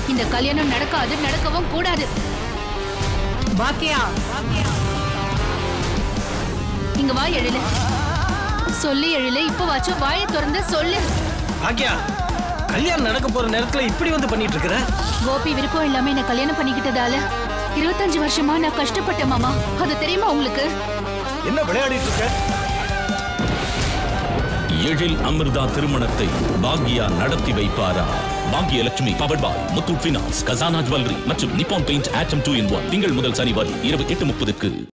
இந்த கல்யாணம் நடக்காது நடக்கவும் கூடாது பாக்கியா இங்க வா எழில சொல்லு எழில இப்ப வாச்சும் வாயை திறந்து சொல்லு பாக்கியா கல்யாணம் நடக்க போற நேரத்துல இப்படி வந்து பண்ணிட்டு இருக்கிற கோபி விருப்பம் இல்லாம என்ன கல்யாணம் பண்ணிக்கிட்டதால இருபத்தஞ்சு வருஷமா நான் கஷ்டப்பட்டேன் மாமா அது தெரியுமா உங்களுக்கு என்ன விளையாடிட்டு இருக்க எழில் அமிர்தா திருமணத்தை பாக்யா நடத்தி வைப்பாரா Bhagyalakshmi powered by Muthoot finance Khazana jewellery மற்றும் நிப்பான் பெயிண்ட் ஆட்டம் டூ இன் ஒன் திங்கள் முதல் சனி வரை இரவு எட்டு முப்பதுக்கு